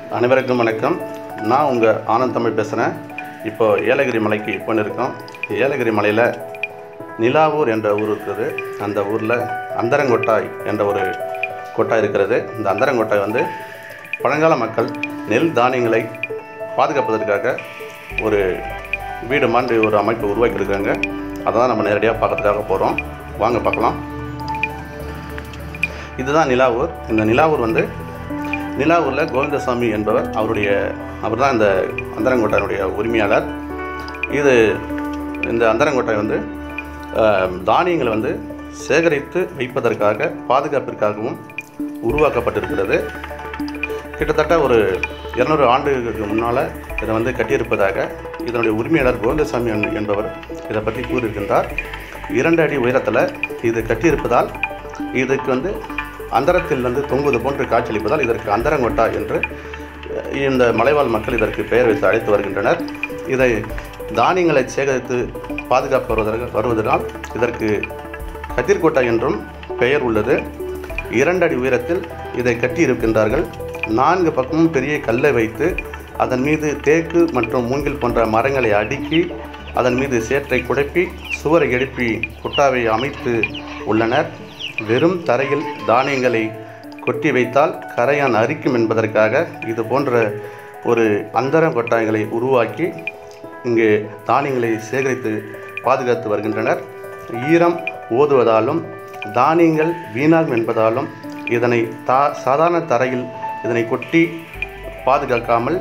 அனைவருக்கும் வணக்கம் நான் உங்கள் ஆனந்த் தமிழ் பேசுகிறேன் இப்போ ஏலகிரி மலைக்கு போனிருக்கோம் ஏலகிரி மலையில் நிலாவூர் என்ற ஊர் இருக்குது அந்த ஊரில் அந்தரங்கொட்டாய் என்ற ஒரு கொட்டாய் இருக்கிறது இந்த அந்தரங்கொட்டாய் வந்து பழங்கால மக்கள் நெல் தானியங்களை பாதுகாப்பதற்காக ஒரு வீடு மாண்டு ஒரு அமைப்பு உருவாக்கியிருக்காங்க அதை தான் நம்ம நேரடியாக பார்க்கறதுக்காக போகிறோம் வாங்க பார்க்கலாம் இதுதான் நிலாவூர் இந்த நிலாவூர் வந்து நிலாவூரில் கோவிந்தசாமி என்பவர் அவருடைய அவர் தான் இந்த அந்தரங்கோட்டையினுடைய உரிமையாளர் இது இந்த அந்தரங்கோட்டை வந்து அஹ், தானியங்களை வந்து சேகரித்து வைப்பதற்காக பாதுகாப்பிற்காகவும் உருவாக்கப்பட்டிருக்கிறது கிட்டத்தட்ட ஒரு இரநூறு ஆண்டுகளுக்கு முன்னால் இதை வந்து கட்டியிருப்பதாக இதனுடைய உரிமையாளர் கோவிந்தசாமி என்- என்பவர் இதை பற்றி கூறியிருக்கின்றார் இரண்டு அடி உயரத்தில் இது கட்டியிருப்பதால் இதுக்கு வந்து அந்தரத்தில் வந்து தொங்குவது போன்று காட்சியளிப்பதால் இதற்கு அந்தரங்கொட்டா என்று அஹ், இந்த மலைவாழ் மக்கள் இதற்கு பெயர் வைத்து அழைத்து வருகின்றனர் இதை தானியங்களை சேகரித்து பாதுகாப்பு வருவதற்கு வருவதனால் இதற்கு கதிர்கோட்டா என்றும் பெயர் உள்ளது இரண்டு அடி உயரத்தில் இதை கட்டி இருக்கின்றார்கள் நான்கு பக்கமும் பெரிய கல்லை வைத்து அதன் மீது தேக்கு மற்றும் மூங்கில் போன்ற மரங்களை அடுக்கி அதன் மீது சேற்றை குடைப்பி சுவரை எழுப்பி குட்டாவை அமைத்து உள்ளனர் வெறும் தரையில் தானியங்களை கொட்டி வைத்தால் கரையான் அரிக்கும் என்பதற்காக இது போன்ற ஒரு அந்தர கொட்டாய்களை உருவாக்கி இங்கு தானியங்களை சேகரித்து பாதுகாத்து வருகின்றனர் ஈரம் ஓதுவதாலும் தானியங்கள் வீணாகும் என்பதாலும் இதனை தா சாதாரண தரையில் இதனை கொட்டி பாதுகாக்காமல்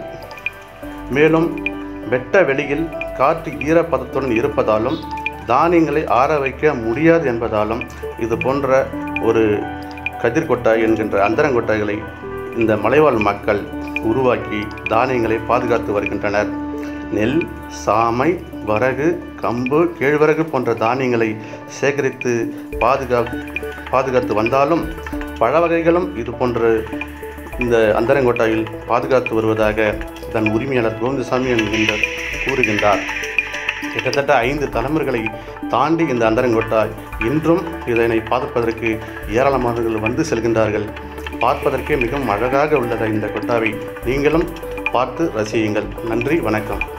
மேலும் வெட்ட வெளியில் காற்று ஈரப்பதத்துடன் இருப்பதாலும் தானியங்களை ஆற வைக்க முடியாது என்பதாலும் இது போன்ற ஒரு கதிர்கொட்டாய் என்கின்ற அந்தரங்கொட்டாய்களை இந்த மலைவாழ் மக்கள் உருவாக்கி தானியங்களை பாதுகாத்து வருகின்றனர் நெல் சாமை வரகு கம்பு கேழ்வரகு போன்ற தானியங்களை சேகரித்து பாதுகா பாதுகாத்து வந்தாலும் பழ வகைகளும் இது போன்ற இந்த அந்தரங்கோட்டாயில் பாதுகாத்து வருவதாக தன் உரிமையாளர் கோவிந்தசாமி என்கின்ற கூறுகின்றார் கிட்டத்தட்ட ஐந்து தலைமுறைகளை தாண்டி இந்த அந்தரங்கோட்டாய் இன்றும் இதனை பார்ப்பதற்கு ஏராளமானவர்கள் வந்து செல்கின்றார்கள் பார்ப்பதற்கே மிகவும் அழகாக உள்ளது இந்த கொட்டாவை நீங்களும் பார்த்து ரசியுங்கள் நன்றி வணக்கம்